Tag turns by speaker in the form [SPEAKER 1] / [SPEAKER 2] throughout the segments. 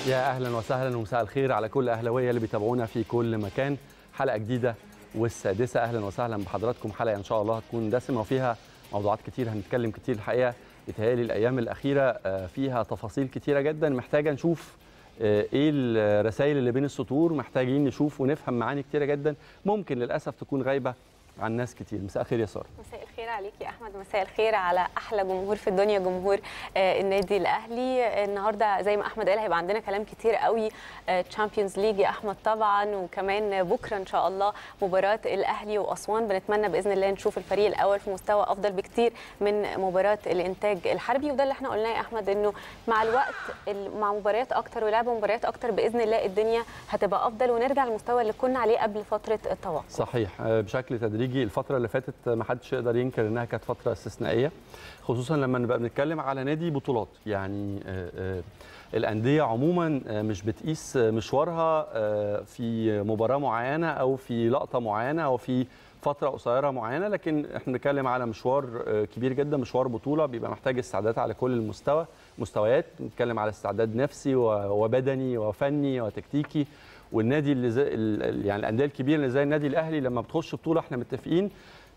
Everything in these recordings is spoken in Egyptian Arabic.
[SPEAKER 1] يا اهلا وسهلا ومساء الخير على كل اهلاويه اللي بيتابعونا في كل مكان حلقه جديده والسادسه اهلا وسهلا بحضراتكم حلقه ان شاء الله هتكون دسمه وفيها موضوعات كتير هنتكلم كتير الحقيقه بيتهيألي الايام الاخيره فيها تفاصيل كتيره جدا محتاجه نشوف ايه الرسائل اللي بين السطور محتاجين نشوف ونفهم معاني كتيره جدا ممكن للاسف تكون غايبه عن ناس كتير مساء الخير يا ساره
[SPEAKER 2] مساء الخير عليك يا احمد مساء الخير على احلى جمهور في الدنيا جمهور آه النادي الاهلي النهارده زي ما احمد قال هيبقى عندنا كلام كتير قوي تشامبيونز ليج يا احمد طبعا وكمان بكره ان شاء الله مباراه الاهلي واسوان بنتمنى باذن الله نشوف الفريق الاول في مستوى افضل بكتير من مباراه الانتاج الحربي وده اللي احنا قلناه يا احمد انه مع الوقت مع مباريات اكتر ولعب مباريات اكتر باذن الله الدنيا هتبقى افضل ونرجع للمستوى اللي كنا عليه قبل فتره التوقف
[SPEAKER 1] صحيح بشكل تدريجي تدريجي الفتره اللي فاتت ما حدش يقدر ينكر انها كانت فتره استثنائيه خصوصا لما نبقى بنتكلم على نادي بطولات يعني الانديه عموما مش بتقيس مشوارها في مباراه معينه او في لقطه معينه او في فتره قصيره معينه لكن احنا بنتكلم على مشوار كبير جدا مشوار بطوله بيبقى محتاج استعدادات على كل المستوى مستويات بنتكلم على استعداد نفسي وبدني وفني وتكتيكي والنادي اللي زي يعني الانديه الكبيره اللي زي النادي الاهلي لما بتخش بطوله احنا متفقين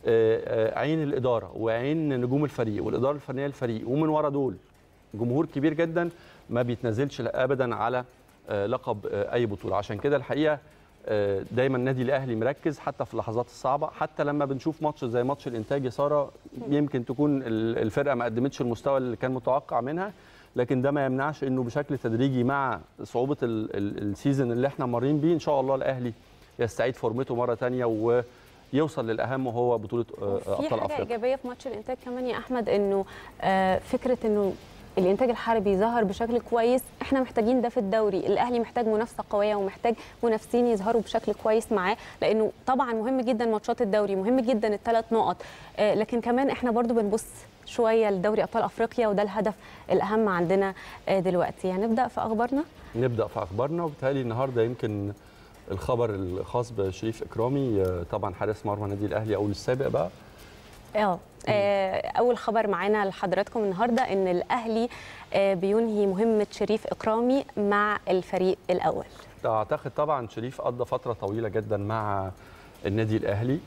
[SPEAKER 1] عين الاداره وعين نجوم الفريق والاداره الفنيه للفريق ومن ورا دول جمهور كبير جدا ما بيتنازلش ابدا على لقب اي بطوله عشان كده الحقيقه دايما النادي الاهلي مركز حتى في اللحظات الصعبه حتى لما بنشوف ماتش زي ماتش الانتاج يا ساره يمكن تكون الفرقه ما قدمتش المستوى اللي كان متوقع منها لكن ده ما يمنعش انه بشكل تدريجي مع صعوبه السيزون اللي احنا مارين بيه ان شاء الله الاهلي يستعيد فورمته مره ثانيه ويوصل للاهم وهو بطوله ابطال افريقيا.
[SPEAKER 2] في حاجه ايجابيه في ماتش الانتاج كمان يا احمد انه فكره انه الانتاج الحربي ظهر بشكل كويس احنا محتاجين ده في الدوري الاهلي محتاج منافسه قويه ومحتاج منافسين يظهروا بشكل كويس معاه لانه طبعا مهم جدا ماتشات الدوري مهم جدا الثلاث نقط لكن كمان احنا برضو بنبص شويه لدوري ابطال افريقيا وده الهدف الاهم عندنا دلوقتي هنبدا في اخبارنا
[SPEAKER 1] نبدا في اخبارنا وبالتالي النهارده يمكن الخبر الخاص بشريف اكرامي طبعا حارس مرمى النادي الاهلي اول السابق بقى
[SPEAKER 2] اه اول خبر معانا لحضراتكم النهارده ان الاهلي بينهي مهمه شريف اكرامي مع الفريق الاول
[SPEAKER 1] اعتقد طبعا شريف قضى فتره طويله جدا مع النادي الاهلي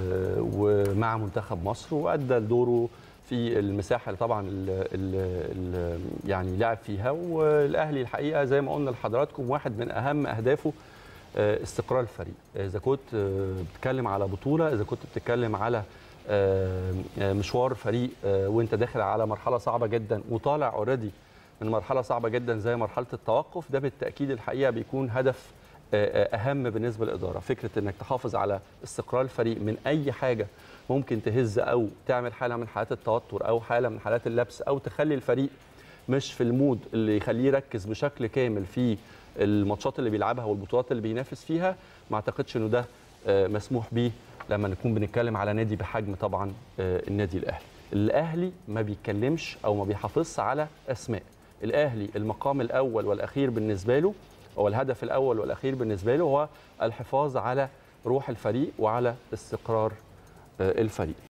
[SPEAKER 1] ومع منتخب مصر وادى دوره في المساحه اللي طبعا اللي يعني لعب فيها والاهلي الحقيقه زي ما قلنا لحضراتكم واحد من اهم اهدافه استقرار الفريق اذا كنت بتتكلم على بطوله اذا كنت بتتكلم على مشوار فريق وانت داخل على مرحله صعبه جدا وطالع اوريدي من مرحله صعبه جدا زي مرحله التوقف ده بالتاكيد الحقيقه بيكون هدف اهم بالنسبه للاداره فكره انك تحافظ على استقرار الفريق من اي حاجه ممكن تهز او تعمل حاله من حالات التوتر او حاله من حالات اللبس او تخلي الفريق مش في المود اللي يخليه يركز بشكل كامل في الماتشات اللي بيلعبها والبطولات اللي بينافس فيها ما اعتقدش انه ده مسموح بيه لما نكون بنتكلم على نادي بحجم طبعا النادي الاهلي الاهلي ما بيتكلمش او ما بيحافظش على اسماء الاهلي المقام الاول والاخير بالنسبه له هو الهدف الاول والاخير بالنسبه له هو الحفاظ على روح الفريق وعلى استقرار الفريق